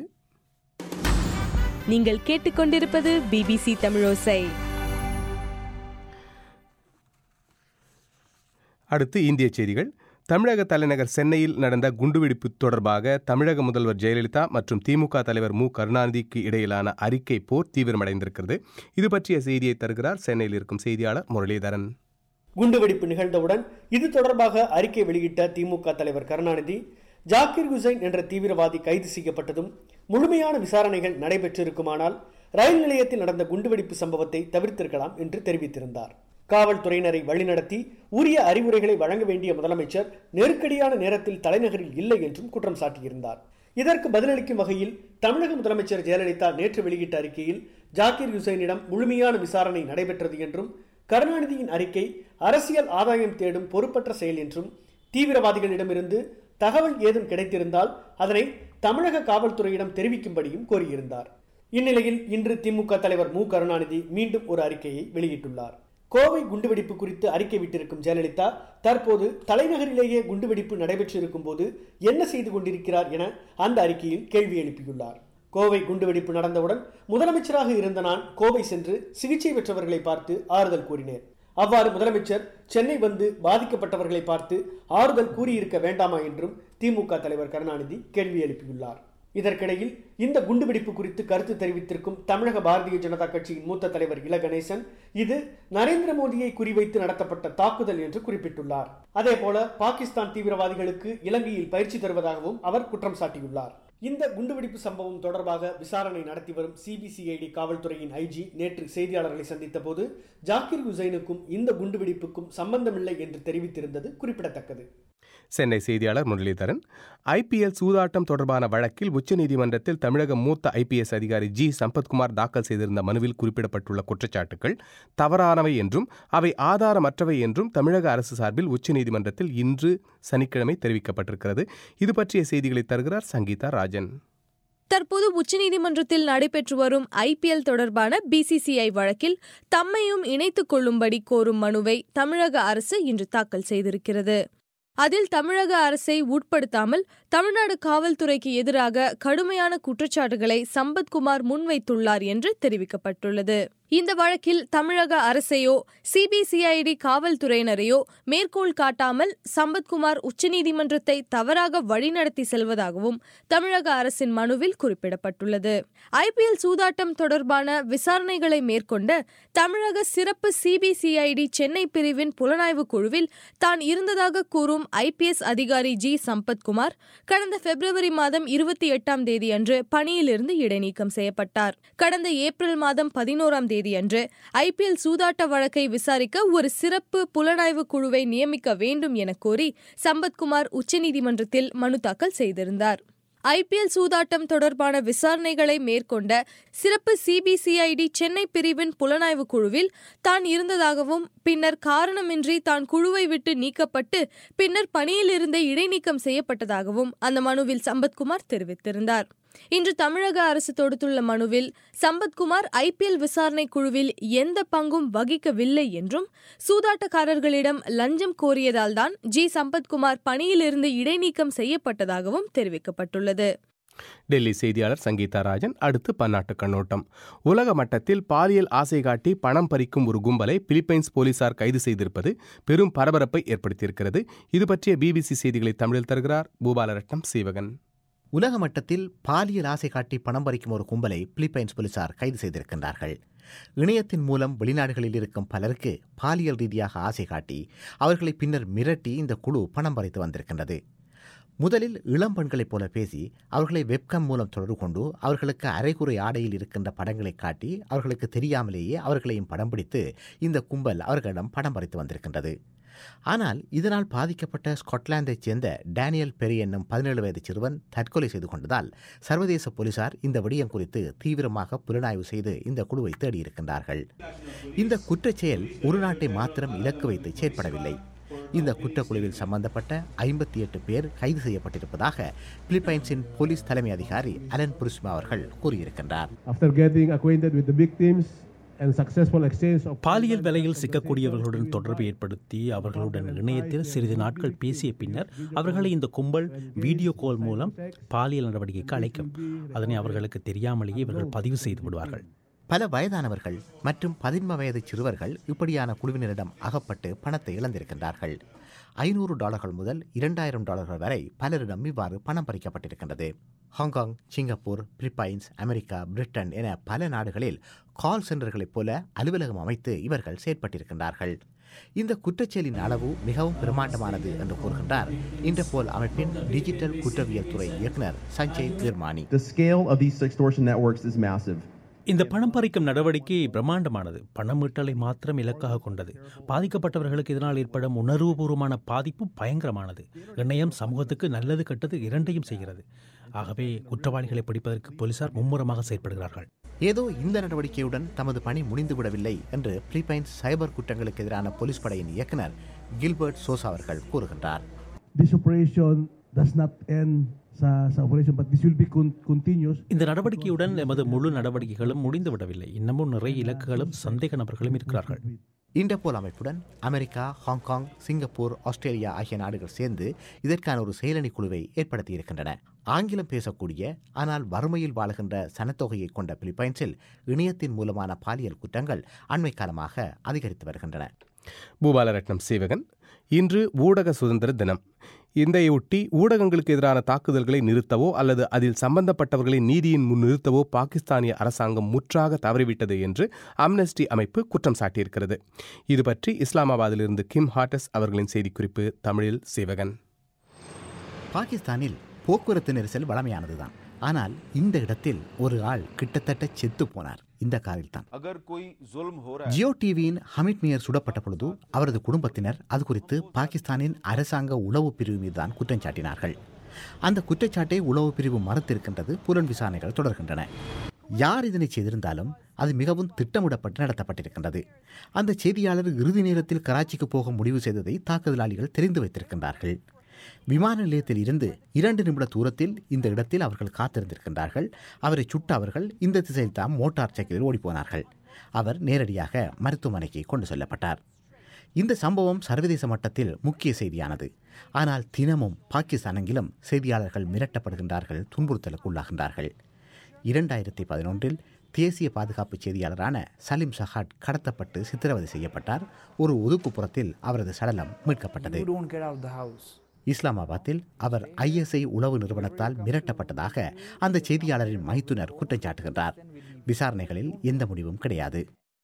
நீங்கள் கேட்டுக்கொண்டிருப்பது பிபிசி தமிழோசை அடுத்து இந்திய செய்திகள் தமிழக தலைநகர் சென்னையில் நடந்த குண்டுவெடிப்பு தொடர்பாக தமிழக முதல்வர் ஜெயலலிதா மற்றும் திமுக தலைவர் மு கருணாநிதிக்கு இடையிலான அறிக்கை போர் தீவிரமடைந்திருக்கிறது இது பற்றிய செய்தியை தருகிறார் சென்னையில் இருக்கும் செய்தியாளர் முரளிதரன் குண்டுவெடிப்பு நிகழ்ந்தவுடன் இது தொடர்பாக அறிக்கை வெளியிட்ட திமுக தலைவர் கருணாநிதி ஜாக்கிர் ஹுசைன் என்ற தீவிரவாதி கைது செய்யப்பட்டதும் முழுமையான விசாரணைகள் நடைபெற்றிருக்குமானால் ரயில் நிலையத்தில் நடந்த குண்டுவெடிப்பு சம்பவத்தை தவிர்த்திருக்கலாம் என்று தெரிவித்திருந்தார் காவல்துறையினரை வழிநடத்தி உரிய அறிவுரைகளை வழங்க வேண்டிய முதலமைச்சர் நெருக்கடியான நேரத்தில் தலைநகரில் இல்லை என்றும் குற்றம் சாட்டியிருந்தார் இதற்கு பதிலளிக்கும் வகையில் தமிழக முதலமைச்சர் ஜெயலலிதா நேற்று வெளியிட்ட அறிக்கையில் ஜாக்கிர் ஹுசைனிடம் முழுமையான விசாரணை நடைபெற்றது என்றும் கருணாநிதியின் அறிக்கை அரசியல் ஆதாயம் தேடும் பொறுப்பற்ற செயல் என்றும் தீவிரவாதிகளிடமிருந்து தகவல் ஏதும் கிடைத்திருந்தால் அதனை தமிழக காவல்துறையிடம் தெரிவிக்கும்படியும் கோரியிருந்தார் இந்நிலையில் இன்று திமுக தலைவர் மு கருணாநிதி மீண்டும் ஒரு அறிக்கையை வெளியிட்டுள்ளார் கோவை குண்டுவெடிப்பு குறித்து அறிக்கை விட்டிருக்கும் ஜெயலலிதா தற்போது தலைநகரிலேயே குண்டுவெடிப்பு நடைபெற்றிருக்கும் போது என்ன செய்து கொண்டிருக்கிறார் என அந்த அறிக்கையில் கேள்வி எழுப்பியுள்ளார் கோவை குண்டுவெடிப்பு நடந்தவுடன் முதலமைச்சராக இருந்த நான் கோவை சென்று சிகிச்சை பெற்றவர்களை பார்த்து ஆறுதல் கூறினேன் அவ்வாறு முதலமைச்சர் சென்னை வந்து பாதிக்கப்பட்டவர்களை பார்த்து ஆறுதல் கூறியிருக்க வேண்டாமா என்றும் திமுக தலைவர் கருணாநிதி கேள்வி எழுப்பியுள்ளார் இதற்கிடையில் இந்த குண்டுவெடிப்பு குறித்து கருத்து தெரிவித்திருக்கும் தமிழக பாரதிய ஜனதா கட்சியின் மூத்த தலைவர் இல கணேசன் இது நரேந்திர மோடியை குறிவைத்து நடத்தப்பட்ட தாக்குதல் என்று குறிப்பிட்டுள்ளார் அதேபோல பாகிஸ்தான் தீவிரவாதிகளுக்கு இலங்கையில் பயிற்சி தருவதாகவும் அவர் குற்றம் சாட்டியுள்ளார் இந்த குண்டுவெடிப்பு சம்பவம் தொடர்பாக விசாரணை நடத்தி வரும் சிபிசிஐடி காவல்துறையின் ஐஜி நேற்று செய்தியாளர்களை சந்தித்த போது ஜாக்கிர் ஹுசைனுக்கும் இந்த குண்டுவெடிப்புக்கும் சம்பந்தமில்லை என்று தெரிவித்திருந்தது குறிப்பிடத்தக்கது சென்னை செய்தியாளர் முரளிதரன் ஐபிஎல் சூதாட்டம் தொடர்பான வழக்கில் உச்சநீதிமன்றத்தில் தமிழக மூத்த ஐபிஎஸ் அதிகாரி ஜி சம்பத்குமார் தாக்கல் செய்திருந்த மனுவில் குறிப்பிடப்பட்டுள்ள குற்றச்சாட்டுகள் தவறானவை என்றும் அவை ஆதாரமற்றவை என்றும் தமிழக அரசு சார்பில் உச்சநீதிமன்றத்தில் இன்று சனிக்கிழமை தெரிவிக்கப்பட்டிருக்கிறது இது பற்றிய செய்திகளை தருகிறார் சங்கீதா ராஜன் தற்போது உச்சநீதிமன்றத்தில் நடைபெற்று வரும் ஐபிஎல் தொடர்பான பிசிசிஐ வழக்கில் தம்மையும் இணைத்துக் கொள்ளும்படி கோரும் மனுவை தமிழக அரசு இன்று தாக்கல் செய்திருக்கிறது அதில் தமிழக அரசை உட்படுத்தாமல் தமிழ்நாடு காவல்துறைக்கு எதிராக கடுமையான குற்றச்சாட்டுகளை சம்பத்குமார் முன்வைத்துள்ளார் என்று தெரிவிக்கப்பட்டுள்ளது இந்த வழக்கில் தமிழக அரசையோ சிபிசிஐடி காவல்துறையினரையோ மேற்கோள் காட்டாமல் சம்பத்குமார் உச்சநீதிமன்றத்தை தவறாக வழிநடத்தி செல்வதாகவும் தமிழக அரசின் மனுவில் குறிப்பிடப்பட்டுள்ளது ஐபிஎல் சூதாட்டம் தொடர்பான விசாரணைகளை மேற்கொண்ட தமிழக சிறப்பு சிபிசிஐடி சென்னை பிரிவின் புலனாய்வு குழுவில் தான் இருந்ததாக கூறும் ஐபிஎஸ் அதிகாரி ஜி சம்பத்குமார் கடந்த பிப்ரவரி மாதம் இருபத்தி எட்டாம் தேதி அன்று பணியிலிருந்து இடைநீக்கம் செய்யப்பட்டார் கடந்த ஏப்ரல் மாதம் பதினோராம் தேதியன்று ஐபிஎல் சூதாட்ட வழக்கை விசாரிக்க ஒரு சிறப்பு புலனாய்வு குழுவை நியமிக்க வேண்டும் என கோரி சம்பத்குமார் உச்சநீதிமன்றத்தில் மனு தாக்கல் செய்திருந்தார் ஐபிஎல் சூதாட்டம் தொடர்பான விசாரணைகளை மேற்கொண்ட சிறப்பு சிபிசிஐடி சென்னை பிரிவின் புலனாய்வு குழுவில் தான் இருந்ததாகவும் பின்னர் காரணமின்றி தான் குழுவை விட்டு நீக்கப்பட்டு பின்னர் பணியிலிருந்தே இடைநீக்கம் செய்யப்பட்டதாகவும் அந்த மனுவில் சம்பத்குமார் தெரிவித்திருந்தார் இன்று தமிழக அரசு தொடுத்துள்ள மனுவில் சம்பத்குமார் ஐபிஎல் விசாரணை குழுவில் எந்த பங்கும் வகிக்கவில்லை என்றும் சூதாட்டக்காரர்களிடம் லஞ்சம் கோரியதால் தான் ஜி சம்பத்குமார் பணியிலிருந்து இடைநீக்கம் செய்யப்பட்டதாகவும் தெரிவிக்கப்பட்டுள்ளது டெல்லி செய்தியாளர் சங்கீதா ராஜன் அடுத்து பன்னாட்டு கண்ணோட்டம் உலக மட்டத்தில் பாலியல் ஆசை காட்டி பணம் பறிக்கும் ஒரு கும்பலை பிலிப்பைன்ஸ் போலீசார் கைது செய்திருப்பது பெரும் பரபரப்பை ஏற்படுத்தியிருக்கிறது இது பற்றிய பிபிசி செய்திகளை தமிழில் தருகிறார் பூபாலரட்னம் சீவகன் உலக மட்டத்தில் பாலியல் ஆசை காட்டி பணம் பறிக்கும் ஒரு கும்பலை பிலிப்பைன்ஸ் போலீசார் கைது செய்திருக்கின்றார்கள் இணையத்தின் மூலம் வெளிநாடுகளில் இருக்கும் பலருக்கு பாலியல் ரீதியாக ஆசை காட்டி அவர்களை பின்னர் மிரட்டி இந்த குழு பணம் பறித்து வந்திருக்கின்றது முதலில் இளம் பெண்களைப் போல பேசி அவர்களை வெப்கம் மூலம் தொடர்பு கொண்டு அவர்களுக்கு அரைகுறை ஆடையில் இருக்கின்ற படங்களை காட்டி அவர்களுக்கு தெரியாமலேயே அவர்களையும் படம் பிடித்து இந்த கும்பல் அவர்களிடம் படம் பறித்து வந்திருக்கின்றது ஆனால் இதனால் பாதிக்கப்பட்ட ஸ்காட்லாந்தைச் சேர்ந்த டேனியல் பெரி என்னும் பதினேழு வயது சிறுவன் தற்கொலை செய்து கொண்டதால் சர்வதேச போலீசார் இந்த விடயம் குறித்து தீவிரமாக புலனாய்வு செய்து இந்த குழுவை தேடியிருக்கின்றார்கள் இந்த குற்றச் செயல் ஒரு நாட்டை மாத்திரம் இலக்கு வைத்து செயற்படவில்லை இந்த குற்றக்குழுவில் சம்பந்தப்பட்ட ஐம்பத்தி எட்டு பேர் கைது செய்யப்பட்டிருப்பதாக பிலிப்பைன்ஸின் போலீஸ் தலைமை அதிகாரி அலன் புருஸ்மா அவர்கள் கூறியிருக்கின்றார் After getting acquainted with the victims and successful exchange of பாலியல் வேலையில் சிக்கக்கூடியவர்களுடன் தொடர்பு ஏற்படுத்தி அவர்களுடன் இணையத்தில் சிறிது நாட்கள் பேசிய பின்னர் அவர்களை இந்த கும்பல் வீடியோ கால் மூலம் பாலியல் நடவடிக்கைக்கு அழைக்கும் அதனை அவர்களுக்கு தெரியாமலேயே இவர்கள் பதிவு செய்து விடுவார்கள் பல வயதானவர்கள் மற்றும் பதின்ம வயது சிறுவர்கள் இப்படியான குழுவினரிடம் அகப்பட்டு பணத்தை இழந்திருக்கின்றார்கள் ஐநூறு டாலர்கள் முதல் இரண்டாயிரம் டாலர்கள் வரை பலரிடம் இவ்வாறு பணம் பறிக்கப்பட்டிருக்கின்றது Hong Kong Singapore Philippines America Britain என பல நாடுகளில் கால் சென்டர்களைப் போல அலுவலகம் அமைத்து இவர்கள் செயற்பட்டிருக்கின்றார்கள் இந்த குற்றச்செயலின் அளவு மிகவும் பிரமாண்டமானது என்று கூறுகின்றார் இன்டர்போல் அமைப்பின் டிஜிட்டல் குற்றவியல் துறை இயக்குனர் Sanjay நிர்மானி The scale of these extortion networks is massive. இந்த பணம் பறிக்கும் நடவடிக்கை பிரம்மாண்டமானது பணம் மீட்டலை மாத்திரம் இலக்காக கொண்டது பாதிக்கப்பட்டவர்களுக்கு இதனால் ஏற்படும் உணர்வுபூர்வமான பாதிப்பு பயங்கரமானது இணையம் சமூகத்துக்கு நல்லது கெட்டது இரண்டையும் செய்கிறது ஆகவே குற்றவாளிகளை பிடிப்பதற்கு போலீசார் மும்முரமாக செயற்படுகிறார்கள் ஏதோ இந்த நடவடிக்கையுடன் தமது பணி முடிந்துவிடவில்லை என்று பிலிப்பைன்ஸ் சைபர் குற்றங்களுக்கு எதிரான போலீஸ் படையின் இயக்குனர் கில்பர்ட் சோசா அவர்கள் கூறுகின்றார் This operation does not end sa, sa operation, but this will be con- continuous. இந்த நடவடிக்கையுடன் எமது முழு நடவடிக்கைகளும் முடிந்துவிடவில்லை இன்னமும் நிறைய இலக்குகளும் சந்தேக நபர்களும் இருக்கிறார்கள் இன்டர்போல் அமைப்புடன் அமெரிக்கா ஹாங்காங் சிங்கப்பூர் ஆஸ்திரேலியா ஆகிய நாடுகள் சேர்ந்து இதற்கான ஒரு செயலணி குழுவை ஏற்படுத்தியிருக்கின்றன ஆங்கிலம் பேசக்கூடிய ஆனால் வறுமையில் வாழுகின்ற சனத்தொகையை கொண்ட பிலிப்பைன்ஸில் இணையத்தின் மூலமான பாலியல் குற்றங்கள் அண்மை காலமாக அதிகரித்து வருகின்றன பூபாலரட்னம் சீவகன் இன்று ஊடக சுதந்திர தினம் இதையொட்டி ஊடகங்களுக்கு எதிரான தாக்குதல்களை நிறுத்தவோ அல்லது அதில் சம்பந்தப்பட்டவர்களை நீதியின் முன் நிறுத்தவோ பாகிஸ்தானிய அரசாங்கம் முற்றாக தவறிவிட்டது என்று அம்னஸ்டி அமைப்பு குற்றம் சாட்டியிருக்கிறது இது பற்றி இஸ்லாமாபாத்திலிருந்து கிம் ஹாட்டஸ் அவர்களின் செய்திக்குறிப்பு தமிழில் சீவகன் பாகிஸ்தானில் போக்குவரத்து நெரிசல் வளமையானதுதான் ஆனால் இந்த இடத்தில் ஒரு ஆள் கிட்டத்தட்ட செத்து போனார் இந்த காரில் தான் ஜியோ டிவியின் ஹமிட் மியர் சுடப்பட்ட பொழுது அவரது குடும்பத்தினர் அது குறித்து பாகிஸ்தானின் அரசாங்க உளவு பிரிவு மீதுதான் குற்றம் சாட்டினார்கள் அந்த குற்றச்சாட்டை உளவு பிரிவு மறுத்திருக்கின்றது புலன் விசாரணைகள் தொடர்கின்றன யார் இதனை செய்திருந்தாலும் அது மிகவும் திட்டமிடப்பட்டு நடத்தப்பட்டிருக்கின்றது அந்த செய்தியாளர் இறுதி நேரத்தில் கராச்சிக்கு போக முடிவு செய்ததை தாக்குதலாளிகள் தெரிந்து வைத்திருக்கின்றார்கள் விமான நிலையத்தில் இருந்து இரண்டு நிமிட தூரத்தில் இந்த இடத்தில் அவர்கள் காத்திருந்திருக்கின்றார்கள் அவரை சுட்ட அவர்கள் இந்த திசையில் தான் மோட்டார் சைக்கிளில் ஓடிப்போனார்கள் அவர் நேரடியாக மருத்துவமனைக்கு கொண்டு செல்லப்பட்டார் இந்த சம்பவம் சர்வதேச மட்டத்தில் முக்கிய செய்தியானது ஆனால் தினமும் பாகிஸ்தான் எங்கிலும் செய்தியாளர்கள் மிரட்டப்படுகின்றார்கள் துன்புறுத்தலுக்கு உள்ளாகின்றார்கள் இரண்டாயிரத்தி பதினொன்றில் தேசிய பாதுகாப்பு செய்தியாளரான சலீம் சஹாட் கடத்தப்பட்டு சித்திரவதை செய்யப்பட்டார் ஒரு ஒதுக்குப்புறத்தில் அவரது சடலம் மீட்கப்பட்டது இஸ்லாமாபாத்தில் அவர் ஐஎஸ்ஐ உளவு நிறுவனத்தால் மிரட்டப்பட்டதாக அந்த செய்தியாளரின் மைத்துனர் குற்றம் சாட்டுகின்றார் விசாரணைகளில் எந்த முடிவும் கிடையாது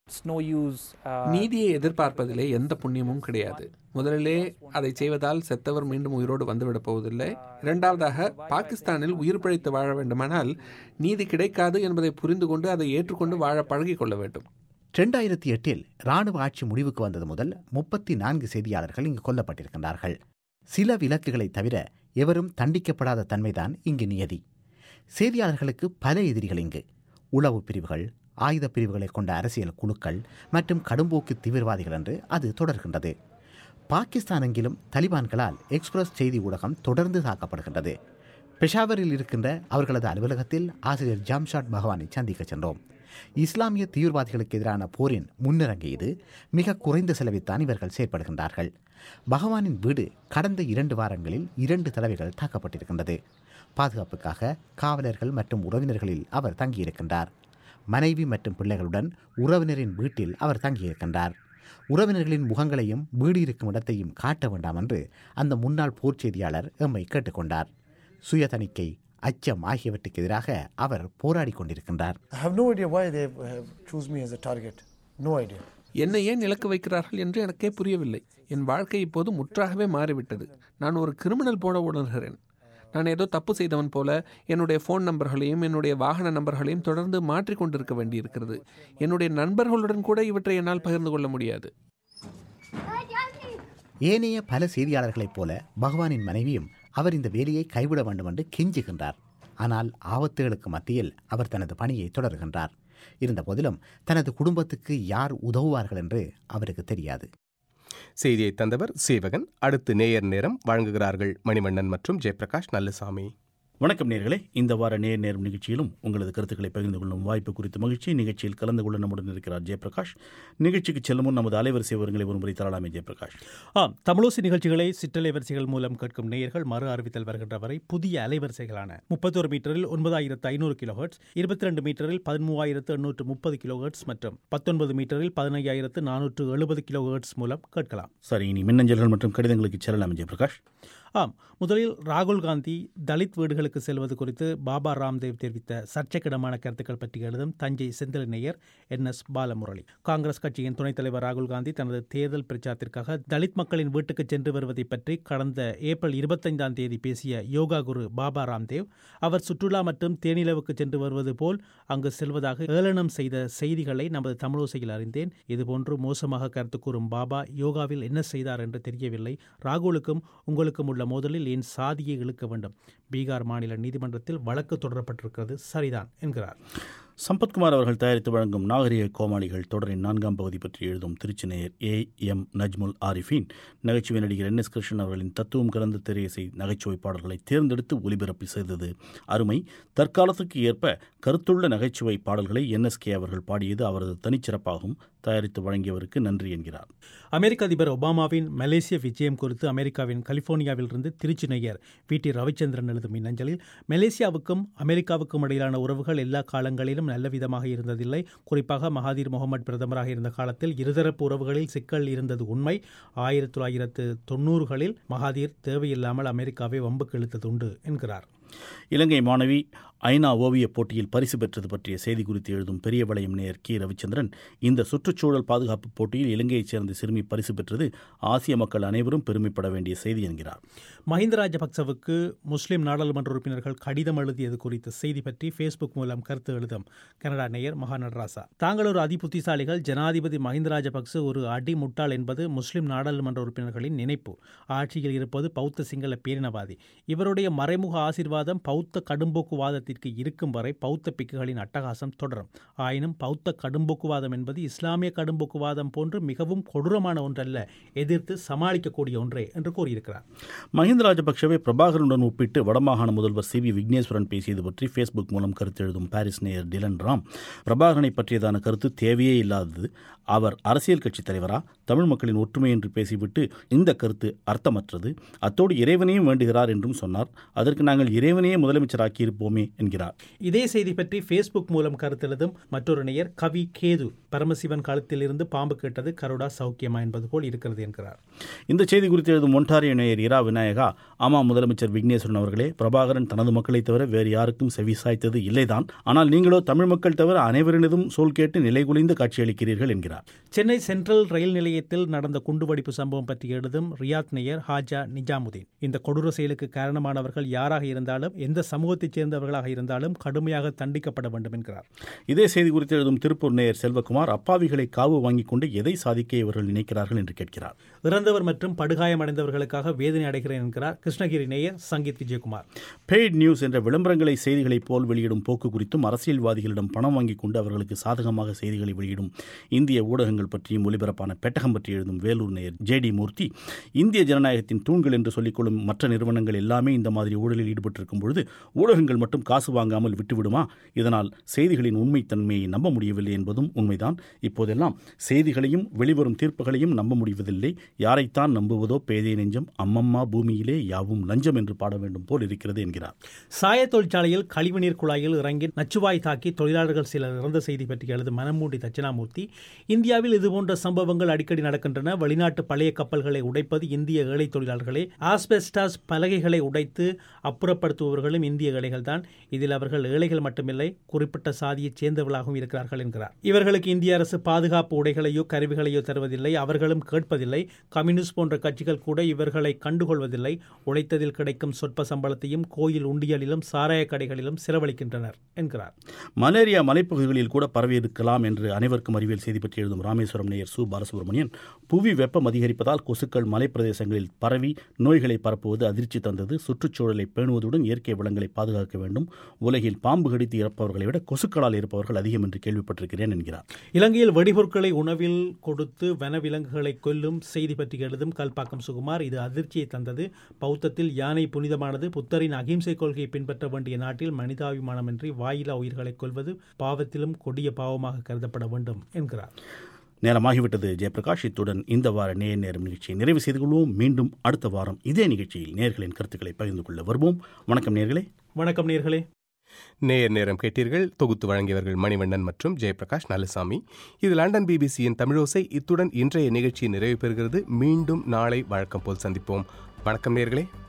நீதியை எதிர்பார்ப்பதிலே எந்த புண்ணியமும் கிடையாது முதலிலே அதை செய்வதால் செத்தவர் மீண்டும் உயிரோடு வந்துவிடப் போவதில்லை இரண்டாவதாக பாகிஸ்தானில் உயிர் பிழைத்து வாழ வேண்டுமானால் நீதி கிடைக்காது என்பதை புரிந்து கொண்டு அதை ஏற்றுக்கொண்டு வாழ பழகிக் கொள்ள வேண்டும் இரண்டாயிரத்தி எட்டில் இராணுவ ஆட்சி முடிவுக்கு வந்தது முதல் முப்பத்தி நான்கு செய்தியாளர்கள் இங்கு கொல்லப்பட்டிருக்கின்றார்கள் சில விலக்குகளை தவிர எவரும் தண்டிக்கப்படாத தன்மைதான் இங்கு நியதி செய்தியாளர்களுக்கு பல எதிரிகள் இங்கு உளவு பிரிவுகள் ஆயுத பிரிவுகளை கொண்ட அரசியல் குழுக்கள் மற்றும் கடும்போக்கு தீவிரவாதிகள் என்று அது தொடர்கின்றது பாகிஸ்தான் எங்கிலும் தலிபான்களால் எக்ஸ்பிரஸ் செய்தி ஊடகம் தொடர்ந்து தாக்கப்படுகின்றது பெஷாவரில் இருக்கின்ற அவர்களது அலுவலகத்தில் ஆசிரியர் ஜாம்ஷாட் பகவானை சந்திக்க சென்றோம் இஸ்லாமிய தீவிரவாதிகளுக்கு எதிரான போரின் முன்னிறங்கு இது மிக குறைந்த செலவில்தான் இவர்கள் செயற்படுகின்றார்கள் பகவானின் வீடு கடந்த இரண்டு வாரங்களில் இரண்டு தடவைகள் தாக்கப்பட்டிருக்கின்றது பாதுகாப்புக்காக காவலர்கள் மற்றும் உறவினர்களில் அவர் தங்கியிருக்கின்றார் மனைவி மற்றும் பிள்ளைகளுடன் உறவினரின் வீட்டில் அவர் தங்கியிருக்கின்றார் உறவினர்களின் முகங்களையும் வீடு இருக்கும் இடத்தையும் காட்ட வேண்டாம் என்று அந்த முன்னாள் போர் செய்தியாளர் எம்மை கேட்டுக்கொண்டார் சுய தணிக்கை அச்சம் ஆகியவற்றுக்கு எதிராக அவர் போராடி கொண்டிருக்கின்றார் I have no idea why they have choose me as a target. No idea. என்னை ஏன் இலக்கு வைக்கிறார்கள் என்று எனக்கே புரியவில்லை என் வாழ்க்கை இப்போது முற்றாகவே மாறிவிட்டது நான் ஒரு கிரிமினல் போல உணர்கிறேன் நான் ஏதோ தப்பு செய்தவன் போல என்னுடைய ஃபோன் நம்பர்களையும் என்னுடைய வாகன நம்பர்களையும் தொடர்ந்து மாற்றிக் கொண்டிருக்க வேண்டியிருக்கிறது என்னுடைய நண்பர்களுடன் கூட இவற்றை என்னால் பகிர்ந்து கொள்ள முடியாது ஏனைய பல செய்தியாளர்களைப் போல பகவானின் மனைவியும் அவர் இந்த வேலையை கைவிட வேண்டும் என்று கெஞ்சுகின்றார் ஆனால் ஆபத்துகளுக்கு மத்தியில் அவர் தனது பணியை தொடர்கின்றார் இருந்தபோதிலும் தனது குடும்பத்துக்கு யார் உதவுவார்கள் என்று அவருக்கு தெரியாது செய்தியை தந்தவர் சேவகன் அடுத்து நேயர் நேரம் வழங்குகிறார்கள் மணிவண்ணன் மற்றும் ஜெயபிரகாஷ் நல்லசாமி வணக்கம் நேர்களே இந்த வார நேர் நேரம் நிகழ்ச்சியிலும் உங்களது கருத்துக்களை பகிர்ந்து கொள்ளும் வாய்ப்பு குறித்து மகிழ்ச்சி நிகழ்ச்சியில் கலந்து கொள்ள நம்முடன் இருக்கிறார் ஜெயபிரகாஷ் நிகழ்ச்சிக்கு செல்லும் முன் நமது அலைவரிசை விவரங்களை ஒருமுறை தரலாமே ஜெயபிரகாஷ் ஆம் தமிழோசி நிகழ்ச்சிகளை சிற்றலைவரிசைகள் மூலம் கேட்கும் நேயர்கள் மறு அறிவித்தல் வருகின்ற வரை புதிய அலைவரிசைகளான முப்பத்தோரு மீட்டரில் ஒன்பதாயிரத்து ஐநூறு கிலோஹெட்ஸ் இருபத்தி ரெண்டு மீட்டரில் பதிமூவாயிரத்து எண்ணூற்று முப்பது கிலோஹெட்ஸ் மற்றும் பத்தொன்பது மீட்டரில் பதினையாயிரத்து நானூற்று எழுபது கிலோஹெட்ஸ் மூலம் கேட்கலாம் சரி இனி மின்னஞ்சல்கள் மற்றும் கடிதங்களுக்கு செல்லலாம் ஜெயபிரகாஷ் ஆம் முதலில் ராகுல் காந்தி தலித் வீடுகளுக்கு செல்வது குறித்து பாபா ராம்தேவ் தெரிவித்த சர்ச்சைக்கிடமான கருத்துக்கள் பற்றி எழுதும் தஞ்சை செந்தில் நேயர் என் எஸ் பாலமுரளி காங்கிரஸ் கட்சியின் துணைத் தலைவர் ராகுல் காந்தி தனது தேர்தல் பிரச்சாரத்திற்காக தலித் மக்களின் வீட்டுக்கு சென்று வருவதை பற்றி கடந்த ஏப்ரல் இருபத்தைந்தாம் தேதி பேசிய யோகா குரு பாபா ராம்தேவ் அவர் சுற்றுலா மற்றும் தேனிலவுக்கு சென்று வருவது போல் அங்கு செல்வதாக ஏளனம் செய்த செய்திகளை நமது தமிழோசையில் அறிந்தேன் இதுபோன்று மோசமாக கருத்து கூறும் பாபா யோகாவில் என்ன செய்தார் என்று தெரியவில்லை ராகுலுக்கும் உங்களுக்கும் உள்ள மோதலில் ஏன் சாதியை இழுக்க வேண்டும் பீகார் மாநில நீதிமன்றத்தில் வழக்கு தொடரப்பட்டிருக்கிறது சரிதான் என்கிறார் சம்பத்குமார் அவர்கள் தயாரித்து வழங்கும் நாகரிக கோமாளிகள் தொடரின் நான்காம் பகுதி பற்றி எழுதும் திருச்சிநேயர் ஏ எம் நஜ்முல் ஆரிஃபின் நகைச்சுவை நடிகர் என் எஸ் கிருஷ்ணன் அவர்களின் தத்துவம் கலந்த திரையிசை நகைச்சுவை பாடல்களை தேர்ந்தெடுத்து ஒலிபரப்பு செய்தது அருமை தற்காலத்துக்கு ஏற்ப கருத்துள்ள நகைச்சுவை பாடல்களை என்எஸ்கே அவர்கள் பாடியது அவரது தனிச்சிறப்பாகும் தயாரித்து வழங்கியவருக்கு நன்றி என்கிறார் அமெரிக்க அதிபர் ஒபாமாவின் மலேசிய விஜயம் குறித்து அமெரிக்காவின் கலிபோர்னியாவிலிருந்து திருச்சி நெய்யர் வி டி ரவிச்சந்திரன் எழுதும் மின்னஞ்சலில் மலேசியாவுக்கும் அமெரிக்காவுக்கும் இடையிலான உறவுகள் எல்லா காலங்களிலும் நல்ல விதமாக இருந்ததில்லை குறிப்பாக மகாதீர் முகமது பிரதமராக இருந்த காலத்தில் இருதரப்பு உறவுகளில் சிக்கல் இருந்தது உண்மை ஆயிரத்தி தொள்ளாயிரத்து தொண்ணூறுகளில் மகாதீர் தேவையில்லாமல் அமெரிக்காவை வம்புக்கு இழுத்தது உண்டு என்கிறார் இலங்கை மாணவி ஐநா ஓவியப் போட்டியில் பரிசு பெற்றது பற்றிய செய்தி குறித்து எழுதும் பெரிய வளையம் நேயர் கி ரவிச்சந்திரன் இந்த சுற்றுச்சூழல் பாதுகாப்பு போட்டியில் இலங்கையைச் சேர்ந்த சிறுமி பரிசு பெற்றது ஆசிய மக்கள் அனைவரும் பெருமைப்பட வேண்டிய செய்தி என்கிறார் மஹிந்த ராஜபக்சவுக்கு முஸ்லிம் நாடாளுமன்ற உறுப்பினர்கள் கடிதம் எழுதியது குறித்த செய்தி பற்றி ஃபேஸ்புக் மூலம் கருத்து எழுதும் கனடா நேயர் மகா நடராசா தாங்கள் ஒரு அதிபுத்திசாலிகள் ஜனாதிபதி மஹிந்த ராஜபக்ச ஒரு அடி முட்டாள் என்பது முஸ்லிம் நாடாளுமன்ற உறுப்பினர்களின் நினைப்பு ஆட்சியில் இருப்பது பௌத்த சிங்கள பேரினவாதி இவருடைய மறைமுக ஆசிர்வாதம் பௌத்த கடும்போக்குவாதத்திற்கு இருக்கும் வரை பௌத்த பிக்குகளின் அட்டகாசம் தொடரும் ஆயினும் பௌத்த கடும்போக்குவாதம் என்பது இஸ்லாமிய கடும்போக்குவாதம் போன்று மிகவும் கொடூரமான ஒன்றல்ல எதிர்த்து சமாளிக்கக்கூடிய ஒன்றே என்று கூறியிருக்கிறார் மஹிந்த ராஜபக்சவை பிரபாகரனுடன் ஒப்பிட்டு வடமாகாண முதல்வர் சி வி விக்னேஸ்வரன் பேசியது பற்றி ஃபேஸ்புக் மூலம் கருத்து எழுதும் பாரிஸ் நேயர் டிலன் ராம் பிரபாகரனை பற்றியதான கருத்து தேவையே இல்லாதது அவர் அரசியல் கட்சித் தலைவரா தமிழ் மக்களின் ஒற்றுமை என்று பேசிவிட்டு இந்த கருத்து அர்த்தமற்றது அத்தோடு இறைவனையும் வேண்டுகிறார் என்றும் சொன்னார் அதற்கு நாங்கள் இறைவனையே முதலமைச்சராக்கியிருப்போமே என்கிறார் இதே செய்தி பற்றி ஃபேஸ்புக் மூலம் கருத்தெழுதும் மற்றொரு நேயர் கவி கேது பரமசிவன் காலத்தில் இருந்து பாம்பு கேட்டது கருடா சௌக்கியமா என்பது போல் இருக்கிறது என்கிறார் இந்த செய்தி குறித்து எழுதும் ஒன்டாரியோ நேயர் இரா விநாயகா ஆமாம் முதலமைச்சர் விக்னேஸ்வரன் அவர்களே பிரபாகரன் தனது மக்களை தவிர வேறு யாருக்கும் செவி சாய்த்தது இல்லைதான் ஆனால் நீங்களோ தமிழ் மக்கள் தவிர அனைவரினதும் சொல் கேட்டு நிலைகுலைந்து காட்சியளிக்கிறீர்கள் என்கிறார் சென்னை சென்ட்ரல் ரயில் நிலையத்தில் நடந்த குண்டுவெடிப்பு சம்பவம் பற்றி எழுதும் ரியாத் நேயர் ஹாஜா நிஜாமுதீன் இந்த கொடூர செயலுக்கு காரணமானவர்கள் யாராக இருந்தாலும் எந்த சமூகத்தைச் சேர்ந்தவர்களாக இருந்தாலும் கடுமையாக தண்டிக்கப்பட வேண்டும் என்கிறார் இதே செய்தி குறித்து எழுதும் திருப்பூர் நேயர் செல்வகுமார் அப்பாவிகளை காவு வாங்கிக் கொண்டு எதை சாதிக்க இவர்கள் நினைக்கிறார்கள் என்று கேட்கிறார் இறந்தவர் மற்றும் படுகாயமடைந்தவர்களுக்காக வேதனை அடைகிறேன் என்கிறார் கிருஷ்ணகிரி நேயர் சங்கீத் விஜயகுமார் பெய்ட் நியூஸ் என்ற விளம்பரங்களை செய்திகளைப் போல் வெளியிடும் போக்கு குறித்தும் அரசியல்வாதிகளிடம் பணம் வாங்கிக் கொண்டு அவர்களுக்கு சாதகமாக செய்திகளை வெளியிடும் இந்திய ஊடகங்கள் பற்றியும் ஒலிபரப்பான பெட்டகம் பற்றி எழுதும் வேலூர் நேயர் ஜே டி மூர்த்தி இந்திய ஜனநாயகத்தின் தூண்கள் என்று சொல்லிக்கொள்ளும் மற்ற நிறுவனங்கள் எல்லாமே இந்த மாதிரி ஊழலில் ஈடுபட்டிருக்கும் பொழுது ஊடகங்கள் மட்டும் காசு வாங்காமல் விட்டுவிடுமா இதனால் செய்திகளின் உண்மைத்தன்மையை நம்ப முடியவில்லை என்பதும் உண்மைதான் இப்போதெல்லாம் செய்திகளையும் வெளிவரும் தீர்ப்புகளையும் நம்ப முடிவதில்லை யாரைத்தான் நம்புவதோ பேதை நெஞ்சம் அம்மம்மா பூமியிலே யாவும் லஞ்சம் என்று பாட வேண்டும் போல் இருக்கிறது என்கிறார் சாய தொழிற்சாலையில் கழிவுநீர் குழாயில் இறங்கி நச்சுவாய் தாக்கி தொழிலாளர்கள் சிலர் இறந்த செய்தி பற்றி எழுதும் மனமூடி தட்சிணாமூர்த்தி இந்தியாவில் இதுபோன்ற சம்பவங்கள் அடிக்கடி நடக்கின்றன வெளிநாட்டு பழைய கப்பல்களை உடைப்பது இந்திய ஏழை தொழிலாளர்களே ஆஸ்பெஸ்டாஸ் பலகைகளை உடைத்து அப்புறப்படுத்துபவர்களும் இந்திய ஏழைகள் தான் இதில் அவர்கள் ஏழைகள் மட்டுமில்லை குறிப்பிட்ட சாதியைச் சேர்ந்தவர்களாகவும் இருக்கிறார்கள் என்கிறார் இவர்களுக்கு இந்திய அரசு பாதுகாப்பு உடைகளையோ கருவிகளையோ தருவதில்லை அவர்களும் கேட்பதில்லை கம்யூனிஸ்ட் போன்ற கட்சிகள் கூட இவர்களை கண்டுகொள்வதில்லை உழைத்ததில் கிடைக்கும் சொற்ப சம்பளத்தையும் கோயில் உண்டியலிலும் சாராய கடைகளிலும் செலவழிக்கின்றனர் என்கிறார் மலேரியா மலைப்பகுதிகளில் கூட பரவி இருக்கலாம் என்று அனைவருக்கும் அறிவியல் செய்தி பற்றி எழுதும் ராமேஸ்வரம் நேயர் சு பாலசுப்ரமணியன் புவி வெப்பம் அதிகரிப்பதால் கொசுக்கள் மலைப்பிரதேசங்களில் பரவி நோய்களை பரப்புவது அதிர்ச்சி தந்தது சுற்றுச்சூழலை பேணுவதுடன் இயற்கை வளங்களை பாதுகாக்க வேண்டும் உலகில் பாம்பு கடித்து இறப்பவர்களை விட கொசுக்களால் இருப்பவர்கள் அதிகம் என்று கேள்விப்பட்டிருக்கிறேன் என்கிறார் இலங்கையில் வெடிபொருட்களை உணவில் கொடுத்து வனவிலங்குகளை கொல்லும் செய்தி பற்றி எழுதும் கல்பாக்கம் சுகுமார் இது அதிர்ச்சியை தந்தது பௌத்தத்தில் யானை புனிதமானது புத்தரின் அகிம்சை கொள்கையை பின்பற்ற வேண்டிய நாட்டில் மனிதாபிமானமின்றி வாயிலா உயிர்களை கொல்வது பாவத்திலும் கொடிய பாவமாக கருதப்பட வேண்டும் என்கிறார் நேரமாகிவிட்டது ஜெயபிரகாஷ் இத்துடன் இந்த வார நேர் நேரம் நிகழ்ச்சியை நிறைவு செய்து கொள்வோம் மீண்டும் அடுத்த வாரம் இதே நிகழ்ச்சியில் நேர்களின் கருத்துக்களை பகிர்ந்து கொள்ள வருவோம் வணக்கம் நேர்களே வணக்கம் நேர்களே நேர் நேரம் கேட்டீர்கள் தொகுத்து வழங்கியவர்கள் மணிவண்ணன் மற்றும் ஜெயபிரகாஷ் நல்லசாமி இது லண்டன் பிபிசியின் தமிழோசை இத்துடன் இன்றைய நிகழ்ச்சி நிறைவு பெறுகிறது மீண்டும் நாளை வழக்கம் போல் சந்திப்போம் வணக்கம் நேர்களே